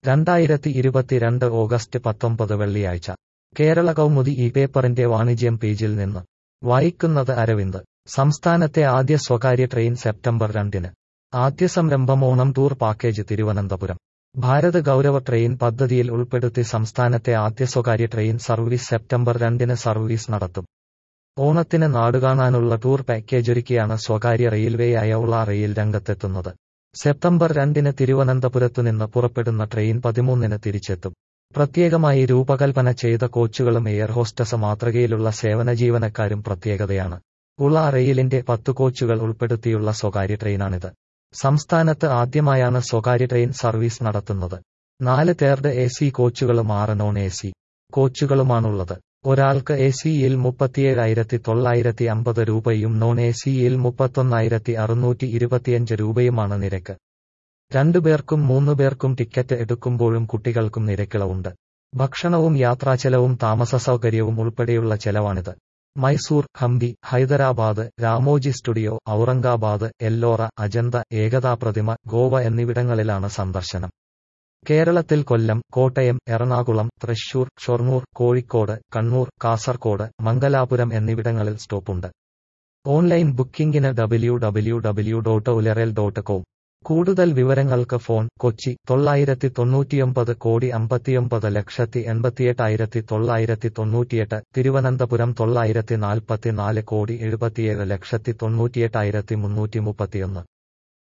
രണ്ടായിരത്തി ഇരുപത്തിരണ്ട് ഓഗസ്റ്റ് പത്തൊമ്പത് വെള്ളിയാഴ്ച കേരള കൗമുദി ഈ പേപ്പറിന്റെ വാണിജ്യം പേജിൽ നിന്ന് വായിക്കുന്നത് അരവിന്ദ് സംസ്ഥാനത്തെ ആദ്യ സ്വകാര്യ ട്രെയിൻ സെപ്റ്റംബർ രണ്ടിന് ആദ്യ സംരംഭം Onam tour package Thiruvananthapuram Bharat Gaurav train പദ്ധതിയിൽ ഉൾപ്പെടുത്തി സംസ്ഥാനത്തെ ആദ്യ സ്വകാര്യ ട്രെയിൻ സർവീസ് സെപ്റ്റംബർ രണ്ടിന് സർവീസ് നടത്തും ഓണത്തിന് നാടുകാണാനുള്ള ടൂർ പാക്കേജൊരുക്കിയാണ് സ്വകാര്യ റെയിൽവേയായ ഉള്ള റെയിൽ രംഗത്തെത്തുന്നത് സെപ്റ്റംബർ രണ്ടിന് തിരുവനന്തപുരത്തുനിന്ന് പുറപ്പെടുന്ന ട്രെയിൻ പതിമൂന്നിന് തിരിച്ചെത്തും പ്രത്യേകമായി രൂപകൽപ്പന ചെയ്ത കോച്ചുകളും എയർ ഹോസ്റ്റസ് മാതൃകയിലുള്ള സേവന ജീവനക്കാരും പ്രത്യേകതയാണ് ഉള്ള റെയിലിന്റെ പത്ത് കോച്ചുകൾ ഉൾപ്പെടുത്തിയുള്ള സ്വകാര്യ ട്രെയിനാണിത് സംസ്ഥാനത്ത് ആദ്യമായാണ് സ്വകാര്യ ട്രെയിൻ സർവീസ് നടത്തുന്നത് നാല് തേർഡ് എ സി കോച്ചുകളും ആറ് നോൺ എ സി കോച്ചുകളുമാണുള്ളത് ഒരാൾക്ക് എ സിയിൽ മുപ്പത്തിയേഴായിരത്തി തൊള്ളായിരത്തി അമ്പത് രൂപയും നോൺ എ സിയിൽ മുപ്പത്തൊന്നായിരത്തി അറുന്നൂറ്റി ഇരുപത്തിയഞ്ച് രൂപയുമാണ് നിരക്ക് രണ്ടുപേർക്കും മൂന്നുപേർക്കും ടിക്കറ്റ് എടുക്കുമ്പോഴും കുട്ടികൾക്കും നിരക്കിളവുണ്ട് ഭക്ഷണവും യാത്രാചെലവും താമസ സൗകര്യവും ഉൾപ്പെടെയുള്ള ചെലവാണിത് മൈസൂർ ഹംപി ഹൈദരാബാദ് രാമോജി സ്റ്റുഡിയോ ഔറംഗാബാദ് എല്ലോറ അജന്ത ഏകതാ പ്രതിമ ഗോവ എന്നിവിടങ്ങളിലാണ് സന്ദർശനം കേരളത്തിൽ കൊല്ലം കോട്ടയം എറണാകുളം തൃശൂർ ഷൊർണൂർ കോഴിക്കോട് കണ്ണൂർ കാസർകോട് മംഗലാപുരം എന്നിവിടങ്ങളിൽ സ്റ്റോപ്പുണ്ട് ഓൺലൈൻ ബുക്കിംഗിന് ഡബ്ല്യു ഡബ്ല്യു ഡബ്ല്യു ഡോട്ട് ഉലറൽ ഡോട്ട് കോം കൂടുതൽ വിവരങ്ങൾക്ക് ഫോൺ കൊച്ചി തൊള്ളായിരത്തി തൊണ്ണൂറ്റിയൊമ്പത് കോടി അമ്പത്തിയൊമ്പത് ലക്ഷത്തി എൺപത്തിയെട്ടായിരത്തി തൊള്ളായിരത്തി തൊണ്ണൂറ്റിയെട്ട് തിരുവനന്തപുരം തൊള്ളായിരത്തി നാൽപ്പത്തിനാല് കോടി എഴുപത്തിയേഴ് ലക്ഷത്തി തൊണ്ണൂറ്റിയെട്ടായിരത്തി മുന്നൂറ്റി മുപ്പത്തിയൊന്ന്